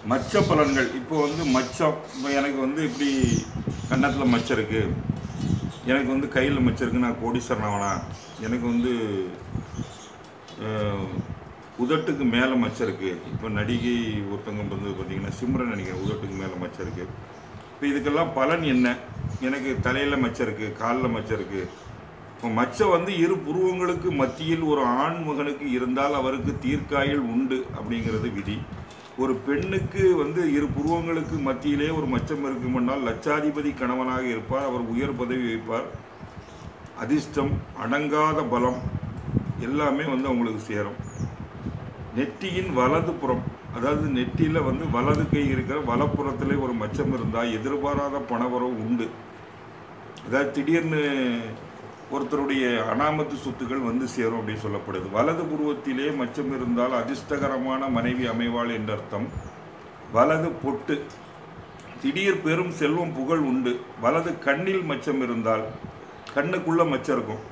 மச்ச பலன்கள் இப்போ வந்து மச்சம் இப்போ எனக்கு வந்து இப்படி கன்னத்தில் மச்சம் இருக்குது எனக்கு வந்து கையில் மச்சம் இருக்குது நான் கோடீஸ்வரன் ஆவனா எனக்கு வந்து அஹ், உதட்டுக்கு மேலே மச்சம் இருக்குது இப்போ நடிகை ஒருத்தவங்க வந்து பார்த்தீங்கன்னா சிம்ரன் நினைக்கிறேன் உதட்டுக்கு மேலே மச்சம் இருக்குது இப்போ இதுக்கெல்லாம் பலன் என்ன எனக்கு தலையில் மச்சம் இருக்குது காலில் மச்சம் இருக்குது இப்போ மச்சம் வந்து இரு புருவங்களுக்கு மத்தியில் ஒரு ஆண் மகனுக்கு இருந்தால் அவருக்கு தீர்க்காயில் உண்டு அப்படிங்கிறது விதி ஒரு பெண்ணுக்கு வந்து இரு புருவங்களுக்கு மத்தியிலே ஒரு மச்சம் இருக்குமென்றால் லட்சாதிபதி கணவனாக இருப்பார் அவர் உயர் பதவி வைப்பார் அதிர்ஷ்டம் அடங்காத பலம் எல்லாமே வந்து அவங்களுக்கு சேரும் நெற்றியின் வலது புறம் அதாவது நெற்றியில் வந்து வலது கை இருக்கிற வலப்புறத்திலே ஒரு மச்சம் இருந்தால் எதிர்பாராத பணவரவு உண்டு அதாவது திடீர்னு ஒருத்தருடைய அனாமத்து சொத்துக்கள் வந்து சேரும் அப்படின்னு சொல்லப்படுது வலது புருவத்திலே மச்சம் இருந்தால் அதிர்ஷ்டகரமான மனைவி அமைவாள் என்ற அர்த்தம் வலது பொட்டு திடீர் பெரும் செல்வம் புகழ் உண்டு வலது கண்ணில் மச்சம் இருந்தால் கண்ணுக்குள்ள மச்சம் இருக்கும்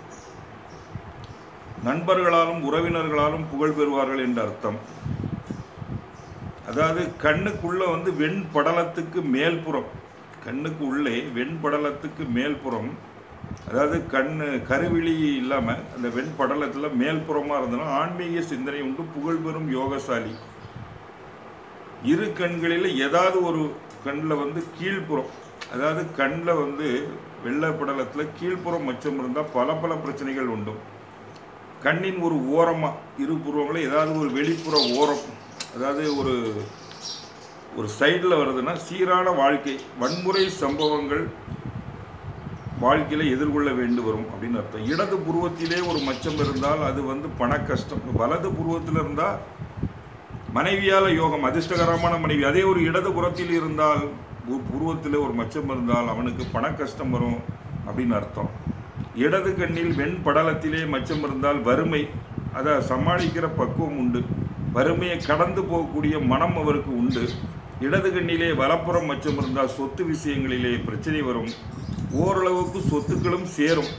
நண்பர்களாலும் உறவினர்களாலும் புகழ் பெறுவார்கள் என்ற அர்த்தம் அதாவது கண்ணுக்குள்ள வந்து வெண்படலத்துக்கு மேல்புறம் கண்ணுக்கு உள்ளே வெண்படலத்துக்கு மேல்புறம் அதாவது கண்ணு கருவிழி இல்லாமல் அந்த வெண்படலத்தில் மேல்புறமாக இருந்ததுன்னா ஆன்மீக சிந்தனை உண்டு புகழ் பெறும் யோகசாலி இரு கண்களில் ஏதாவது ஒரு கண்ணில் வந்து கீழ்ப்புறம் அதாவது கண்ணில் வந்து வெள்ளை படலத்தில் கீழ்ப்புறம் மச்சம் இருந்தால் பல பல பிரச்சனைகள் உண்டு கண்ணின் ஒரு ஓரமாக இரு புருவங்களும் ஏதாவது ஒரு வெளிப்புற ஓரம் அதாவது ஒரு ஒரு சைடில் வருதுன்னா சீரான வாழ்க்கை வன்முறை சம்பவங்கள் வாழ்க்கையில் எதிர்கொள்ள வேண்டி வரும் அப்படின்னு அர்த்தம் இடது புருவத்திலே ஒரு மச்சம் இருந்தால் அது வந்து பண கஷ்டம் வலது புருவத்தில் இருந்தால் மனைவியால் யோகம் அதிர்ஷ்டகரமான மனைவி அதே ஒரு இடது புறத்தில் இருந்தால் ஒரு புருவத்தில் ஒரு மச்சம் இருந்தால் அவனுக்கு பண கஷ்டம் வரும் அப்படின்னு அர்த்தம் இடது கண்ணில் வெண் படலத்திலே மச்சம் இருந்தால் வறுமை அதை சமாளிக்கிற பக்குவம் உண்டு வறுமையை கடந்து போகக்கூடிய மனம் அவருக்கு உண்டு இடது கண்ணிலே வலப்புறம் மச்சம் இருந்தால் சொத்து விஷயங்களிலே பிரச்சனை வரும் ஓரளவுக்கு சொத்துக்களும் சேரும்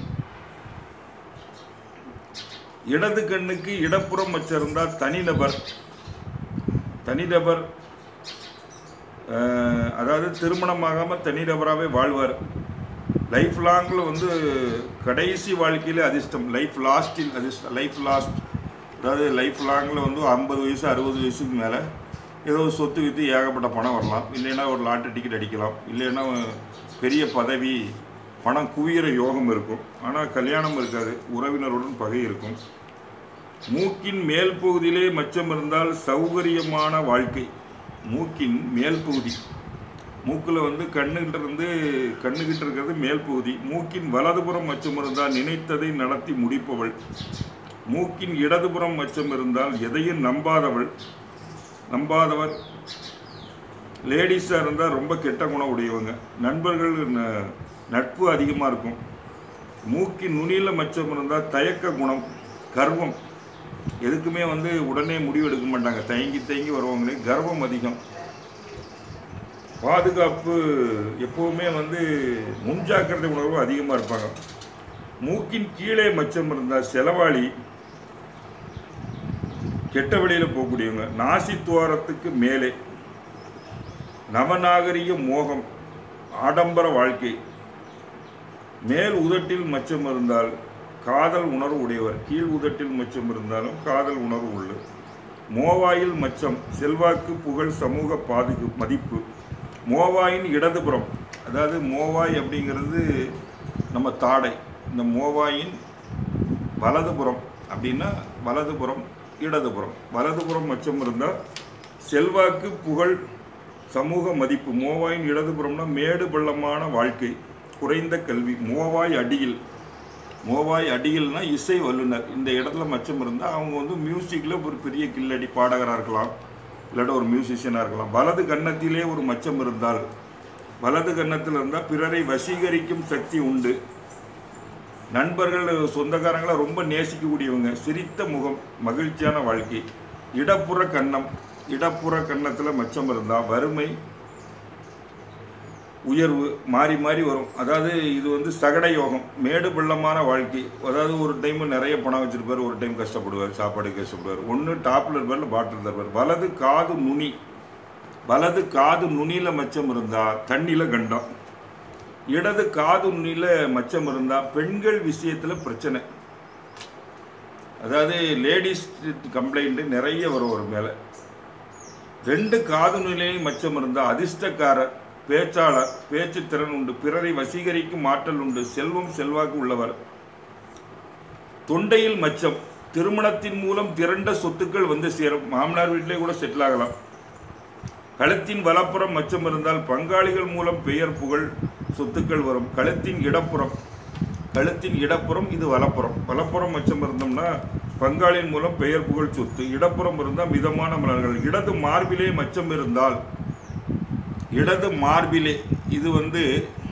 இடது கண்ணுக்கு இடப்புறம் மச்சம் இருந்தால் தனிநபர் தனிநபர் அஹ், அதாவது திருமணமாகாமல் தனிநபராகவே வாழ்வார் லைஃப் லாங்கில் வந்து கடைசி வாழ்க்கையில் அதிர்ஷ்டம் லைஃப் லாஸ்டில் அதிர்ஷ்டம் லைஃப் லாஸ்ட் அதாவது லைஃப் லாங்கில் வந்து ஐம்பது வயசு அறுபது வயசுக்கு மேலே ஏதோ ஒரு சொத்து விற்று ஏகப்பட்ட பணம் வரலாம் இல்லைன்னா ஒரு லாட்டரி டிக்கெட் அடிக்கலாம் இல்லைன்னா பெரிய பதவி பணம் குவியிற யோகம் இருக்கும் ஆனால் கல்யாணம் இருக்காது உறவினருடன் பகை இருக்கும் மூக்கின் மேல் பகுதியிலே மச்சம் இருந்தால் சௌகரியமான வாழ்க்கை மூக்கின் மேல் பகுதி மூக்கில் வந்து கண்ணுகிட்ட இருந்து கண்ணுகிட்ட இருக்கிறது மேல் பகுதி மூக்கின் வலதுபுறம் மச்சம் இருந்தால் நினைத்ததை நடத்தி முடிப்பவள் மூக்கின் இடதுபுறம் மச்சம் இருந்தால் எதையும் நம்பாதவள் நம்பாதவர் லேடிஸாக இருந்தால் ரொம்ப கெட்ட குணம் உடையவங்க நண்பர்கள் ந- நட்பு அதிகமாக இருக்கும் மூக்கின் நுனியில் மச்சம் இருந்தால் தயக்க குணம் கர்வம் எதுக்குமே வந்து உடனே முடிவு எடுக்க மாட்டாங்க தயங்கி தயங்கி வருவாங்களே கர்வம் அதிகம் பாதுகாப்பு எப்போவுமே வந்து முன்ஜாக்கிரதை உணர்வு அதிகமாக இருப்பாங்க மூக்கின் கீழே மச்சம் இருந்தால் செலவாளி கெட்ட வழியில் போகக்கூடியவங்க நாசி துவாரத்துக்கு மேலே நவநாகரிக மோகம் ஆடம்பர வாழ்க்கை மேல் உதட்டில் மச்சம் இருந்தால் காதல் உணர்வு உடையவர் கீழ் உதட்டில் மச்சம் இருந்தாலும் காதல் உணர்வு உள்ள மோவாயில் மச்சம் செல்வாக்கு புகழ் சமூக பாதுகு மதிப்பு மோவாயின் இடதுபுறம் அதாவது மோவாய் அப்படிங்கிறது நம்ம தாடை இந்த மோவாயின் வலதுபுறம் அப்படின்னா வலதுபுறம் இடதுபுறம் வலதுபுறம் மச்சம் இருந்தால் செல்வாக்கு புகழ் சமூக மதிப்பு மோவாயின் இடதுபுறம்னா மேடு பள்ளமான வாழ்க்கை குறைந்த கல்வி மோவாய் அடியில் மோவாய் அடியில்னா இசை வல்லுனர் இந்த இடத்துல மச்சம் இருந்தால் அவங்க வந்து மியூசிக்கில் ஒரு பெரிய கில்லடி பாடகராக இருக்கலாம் இல்லாட்ட ஒரு மியூசிஷியனாக இருக்கலாம் வலது கன்னத்திலே ஒரு மச்சம் இருந்தால் வலது கன்னத்தில் இருந்தால் பிறரை வசீகரிக்கும் சக்தி உண்டு நண்பர்கள் சொந்தக்காரங்களை ரொம்ப நேசிக்கக்கூடியவங்க சிரித்த முகம் மகிழ்ச்சியான வாழ்க்கை இடப்புற கன்னம் இடப்புற கன்னத்தில் மச்சம் இருந்தால் வறுமை உயர்வு மாறி மாறி வரும் அதாவது இது வந்து சகட யோகம் மேடு பள்ளமான வாழ்க்கை அதாவது ஒரு டைம் நிறைய பணம் வச்சிருப்பார் ஒரு டைம் கஷ்டப்படுவார் சாப்பாடு கஷ்டப்படுவார் ஒன்று டாப்பில் இருப்பார் இல்லை பாட்டில் இருப்பார் வலது காது நுனி வலது காது நுனியில மச்சம் இருந்தா தண்ணியில கண்டம் இடது காது நுனியில மச்சம் இருந்தா பெண்கள் விஷயத்துல பிரச்சனை அதாவது லேடிஸ் கம்ப்ளைண்ட் நிறைய வரும் ஒரு மேலே ரெண்டு காது நிலையும் மச்சம் இருந்தால் அதிர்ஷ்டக்காரர் பேச்சாளர் பேச்சு திறன் உண்டு பிறரை வசீகரிக்கும் ஆற்றல் உண்டு செல்வம் செல்வாக்கு உள்ளவர் தொண்டையில் மச்சம் திருமணத்தின் மூலம் திரண்ட சொத்துக்கள் வந்து சேரும் மாமனார் வீட்டிலே கூட செட்டில் ஆகலாம் கழுத்தின் வலப்புறம் மச்சம் இருந்தால் பங்காளிகள் மூலம் பெயர் புகழ் சொத்துக்கள் வரும் கழுத்தின் இடப்புறம் கழுத்தின் இடப்புறம் இது வலப்புறம் வலப்புறம் மச்சம் இருந்தோம்னா பங்காளியின் மூலம் பெயர் புகழ் சொத்து இடப்புறம் இருந்தால் மிதமான மலர்கள் இடது மார்பிலே மச்சம் இருந்தால் இடது மார்பிலே இது வந்து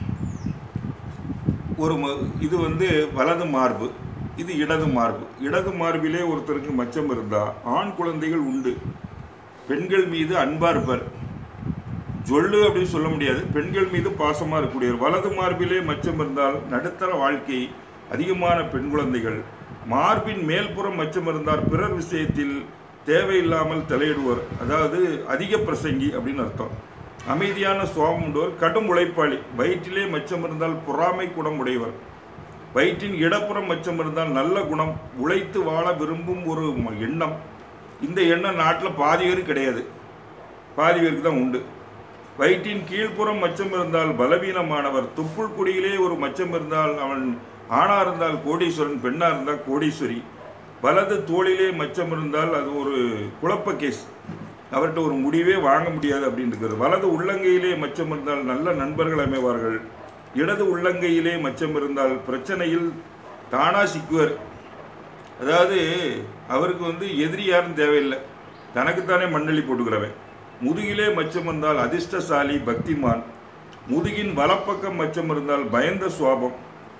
ஒரு ம- இது வந்து வலது மார்பு இது இடது மார்பு இடது மார்பிலே ஒருத்தருக்கு மச்சம் இருந்தால் ஆண் குழந்தைகள் உண்டு பெண்கள் மீது அன்பா இருப்பார் ஜொல்லு அப்படின்னு சொல்ல முடியாது பெண்கள் மீது பாசமாக இருக்கக்கூடியவர் வலது மார்பிலே மச்சம் இருந்தால் நடுத்தர வாழ்க்கை அதிகமான பெண் குழந்தைகள் மார்பின் மேல்புறம் மச்சம் இருந்தால் பிறர் விஷயத்தில் தேவையில்லாமல் தலையிடுவர் அதாவது அதிக பிரசங்கி அப்படின்னு அர்த்தம் அமைதியான சுவாபம் உண்டவர் கடும் உழைப்பாளி வயிற்றிலே மச்சம் இருந்தால் பொறாமை குணம் உடையவர் வயிற்றின் இடப்புறம் மச்சம் இருந்தால் நல்ல குணம் உழைத்து வாழ விரும்பும் ஒரு ம- எண்ணம் இந்த எண்ணம் நாட்டில் பாதி பேருக்கு கிடையாது பாதி பேருக்கு தான் உண்டு வயிற்றின் கீழ்ப்புறம் மச்சம் இருந்தால் பலவீனமானவர் துப்புள் குடியிலே ஒரு மச்சம் இருந்தால் அவன் ஆணா இருந்தால் கோடீஸ்வரன் பெண்ணா இருந்தால் கோடீஸ்வரி வலது தோளிலே மச்சம் இருந்தால் அது ஒரு குழப்ப கேஸ் அவர்கிட்ட ஒரு முடிவே வாங்க முடியாது அப்படின்னு இருக்கிறது வலது உள்ளங்கையிலே மச்சம் இருந்தால் நல்ல நண்பர்கள் அமைவார்கள் இடது உள்ளங்கையிலே மச்சம் இருந்தால் பிரச்சனையில் தானா சிக்குவர் அதாவது அவருக்கு வந்து எதிரி யாரும் தேவையில்லை தனக்குத்தானே மண்ணெளி போட்டுக்கிறவன் முதுகிலே மச்சம் இருந்தால் அதிர்ஷ்டசாலி பக்திமான் முதுகின் வலப்பக்கம் மச்சம் இருந்தால் பயந்த சுவாபம்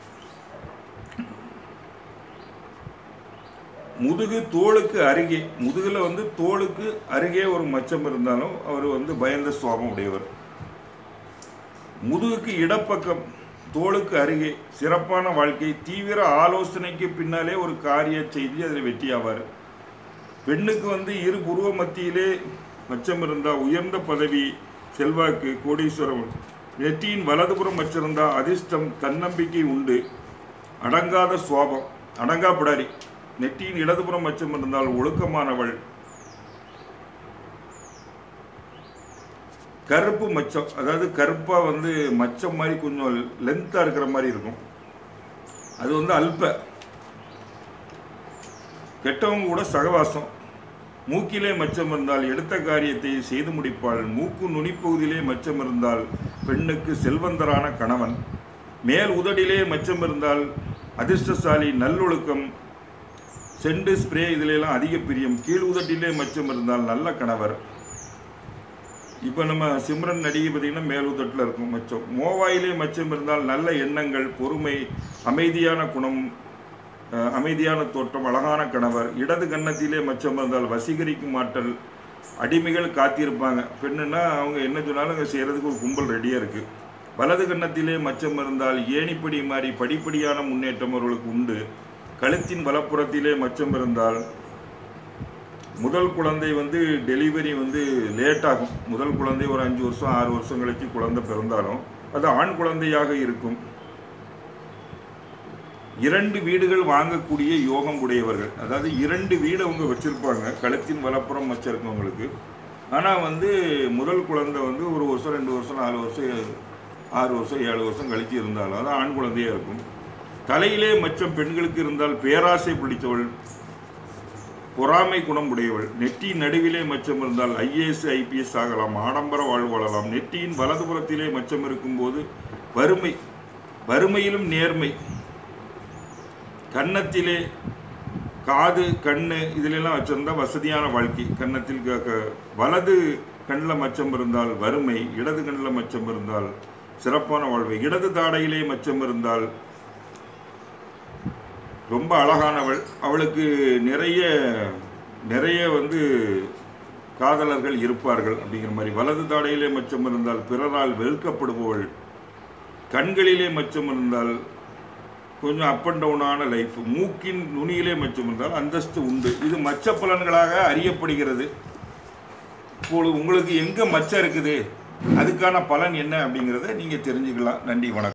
முதுகு தோளுக்கு அருகே முதுகில் வந்து தோளுக்கு அருகே ஒரு மச்சம் இருந்தாலும் அவர் வந்து பயந்த சுவாபம் உடையவர் முதுகுக்கு இடப்பக்கம் தோளுக்கு அருகே சிறப்பான வாழ்க்கை தீவிர ஆலோசனைக்கு பின்னாலே ஒரு காரிய செய்தி அதில் வெற்றியாவார் பெண்ணுக்கு வந்து இரு புருவ மத்தியிலே மச்சம் இருந்தால் உயர்ந்த பதவி செல்வாக்கு கோடீஸ்வரம் நெற்றியின் வலதுபுறம் மச்சிருந்தால் அதிர்ஷ்டம் தன்னம்பிக்கை உண்டு அடங்காத சுவாபம் அடங்கா பிடாரி நெற்றியின் இடதுபுறம் மச்சம் இருந்தால் ஒழுக்கமானவள் கருப்பு மச்சம் அதாவது கருப்பாக வந்து மச்சம் மாதிரி கொஞ்சம் லென்த்தாக இருக்கிற மாதிரி இருக்கும் அது வந்து அல்ப கெட்டவங்க கூட சகவாசம் மூக்கிலே மச்சம் இருந்தால் எடுத்த காரியத்தை செய்து முடிப்பாள் மூக்கு நுனிப்பகுதியிலே மச்சம் இருந்தால் பெண்ணுக்கு செல்வந்தரான கணவன் மேல் உதடிலே மச்சம் இருந்தால் அதிர்ஷ்டசாலி நல்லொழுக்கம் செண்டு ஸ்ப்ரே இதிலெல்லாம் அதிக பிரியம் கீழ் உதட்டிலே மச்சம் இருந்தால் நல்ல கணவர் இப்போ நம்ம சிம்ரன் நடிகை பார்த்தீங்கன்னா மேல் உதட்டில் இருக்கும் மச்சம் மோவாயிலே மச்சம் இருந்தால் நல்ல எண்ணங்கள் பொறுமை அமைதியான குணம் அஹ், அமைதியான தோற்றம் அழகான கணவர் இடது கன்னத்திலே மச்சம் இருந்தால் வசீகரிக்கும் ஆற்றல் அடிமைகள் காத்திருப்பாங்க பெண்ணுன்னா அவங்க என்ன சொன்னாலும் அங்கே செய்கிறதுக்கு ஒரு கும்பல் ரெடியாக இருக்குது வலது கன்னத்திலே மச்சம் இருந்தால் ஏணிப்படி மாறி படிப்படியான முன்னேற்றம் அவர்களுக்கு உண்டு கழுத்தின் வலப்புறத்திலே மச்சம் இருந்தால் முதல் குழந்தை வந்து டெலிவரி வந்து லேட் ஆகும் முதல் குழந்தை ஒரு அஞ்சு வருஷம் ஆறு வருஷம் கழிச்சு குழந்தை பிறந்தாலும் அது ஆண் குழந்தையாக இருக்கும் இரண்டு வீடுகள் வாங்கக்கூடிய யோகம் உடையவர்கள் அதாவது இரண்டு வீடு அவங்க வச்சிருப்பாங்க கழுத்தின் வலப்புறம் வச்சிருக்கவங்களுக்கு ஆனால் வந்து முதல் குழந்தை வந்து ஒரு வருஷம் ரெண்டு வருஷம் நாலு வருஷம் ஆறு வருஷம் ஏழு வருஷம் கழிச்சு இருந்தாலும் அது ஆண் குழந்தையாக இருக்கும் தலையிலே மச்சம் பெண்களுக்கு இருந்தால் பேராசை பிடித்தவள் பொறாமை குணம் உடையவள் நெற்றி நடுவிலே மச்சம் இருந்தால் ஐஏஎஸ் ஐபிஎஸ் ஆகலாம் ஆடம்பர வாழ்வு வாழலாம் நெற்றியின் வலதுபுறத்திலே மச்சம் இருக்கும்போது வறுமை வறுமையிலும் நேர்மை கன்னத்திலே காது கண்ணு இதிலெல்லாம் வச்சிருந்தா வசதியான வாழ்க்கை கன்னத்தில் க- க- வலது கண்ணில் மச்சம் இருந்தால் வறுமை இடது கண்ணில் மச்சம் இருந்தால் சிறப்பான வாழ்வு இடது தாடையிலே மச்சம் இருந்தால் ரொம்ப அழகானவள் அவளுக்கு நிறைய நிறைய வந்து காதலர்கள் இருப்பார்கள் அப்படிங்கிற மாதிரி வலது தாடையிலே மச்சம் இருந்தால் பிறரால் வெறுக்கப்படுபவள் கண்களிலே மச்சம் இருந்தால் கொஞ்சம் அப் அண்ட் டவுனான லைஃப் மூக்கின் நுனியிலே மச்சம் இருந்தால் அந்தஸ்து உண்டு இது மச்ச பலன்களாக அறியப்படுகிறது இப்பொழுது உங்களுக்கு எங்கே மச்சம் இருக்குது அதுக்கான பலன் என்ன அப்படிங்கிறத நீங்கள் தெரிஞ்சுக்கலாம் நன்றி வணக்கம்